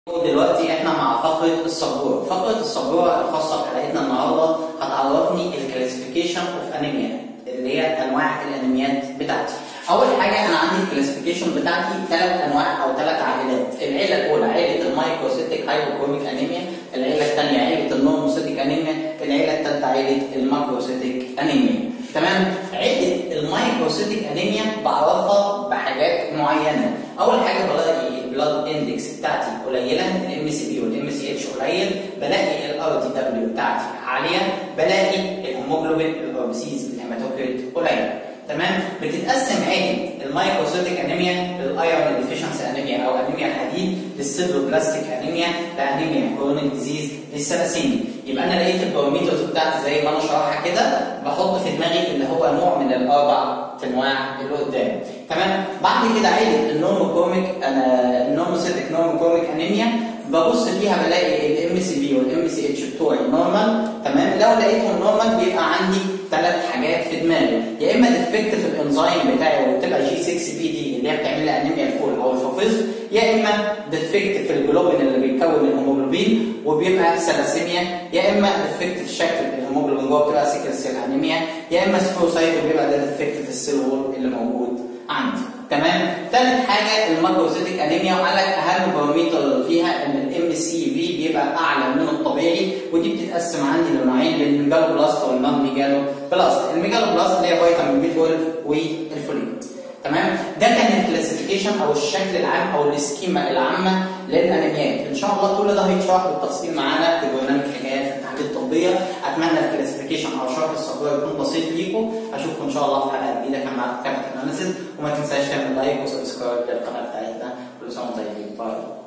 دلوقتي احنا مع فقره السبوره، فقره السبوره الخاصه بحلقتنا النهارده هتعرفني الكلاسيفيكيشن اوف انيميا اللي هي انواع الانيميات بتاعتي. اول حاجه انا عندي الكلاسيفيكيشن بتاعتي ثلاث انواع او ثلاث عائلات، العيله الاولى عيله المايكروسيتيك هايبوكروميك انيميا، العيله الثانيه عيله النورموسيتيك انيميا، العيله الثالثه عيله الماكروسيتيك انيميا. تمام؟ عيله المايكروسيتيك انيميا بعرفها بحاجات معينه، اول حاجه بلاقي البلاد اندكس بتاعتي قليله الام سي بي والام سي اتش قليل بلاقي الار تي دبليو بتاعتي عاليه بلاقي الهيموجلوبين الار سيز الهيماتوكريت قليل تمام بتتقسم عيله المايكروسيتيك انيميا للايرون ديفيشنسي انيميا او انيميا الحديد للسيدروبلاستيك انيميا لانيميا كرونيك ديزيز للثلاسيميا يبقى انا لقيت البارامترز بتاعتي زي ما انا شرحها كده بحط في دماغي اللي هو نوع من الاربع انواع اللي قدام تمام بعد كده عيله النورموكروميك انا النورموسيتيك نورموكروميك انيميا ببص فيها بلاقي الام سي بي والام سي اتش بتوعي نورمال تمام لو لقيتهم نورمال بيبقى عندي ثلاث حاجات في دماغي يا اما ديفكت في الانزيم بتاعي وبتبقى جي 6 بي دي اللي هي بتعمل لي انيميا الفول او الفافيز يا اما ديفكت في الجلوبين اللي بيكون الهيموجلوبين وبيبقى ثلاسيميا يا اما ديفكت في شكل الهيموجلوبين جوه بتبقى سيكل سيل انيميا يا اما سبوسايت وبيبقى ده ديفكت في السيل وول اللي موجود عندي تمام ثالث حاجه الماكروسيتيك انيميا وقال لك اهم بارامتر فيها ان الام سي في بيبقى اعلى من الطبيعي ودي بتتقسم عندي لنوعين للميجالو بلاست والنون ميجالو بلاست الميجالو بلاست اللي هي فيتامين بي 12 والفوليك تمام ده كان الكلاسيفيكيشن او الشكل العام او السكيما العامه للانيميات ان شاء الله كل ده هيتشرح بالتفصيل معانا في برنامج حكايات التحاليل الطبيه اتمنى الكلاسيفيكيشن او شرح الصبوره يكون بسيط ليكم اشوفكم ان شاء الله في حلقه جديده كان معاكم كابتن اناليسيس وما تنساش تعمل لايك وسبسكرايب للقناه بتاعتنا كل سنه وانتم طيبين باي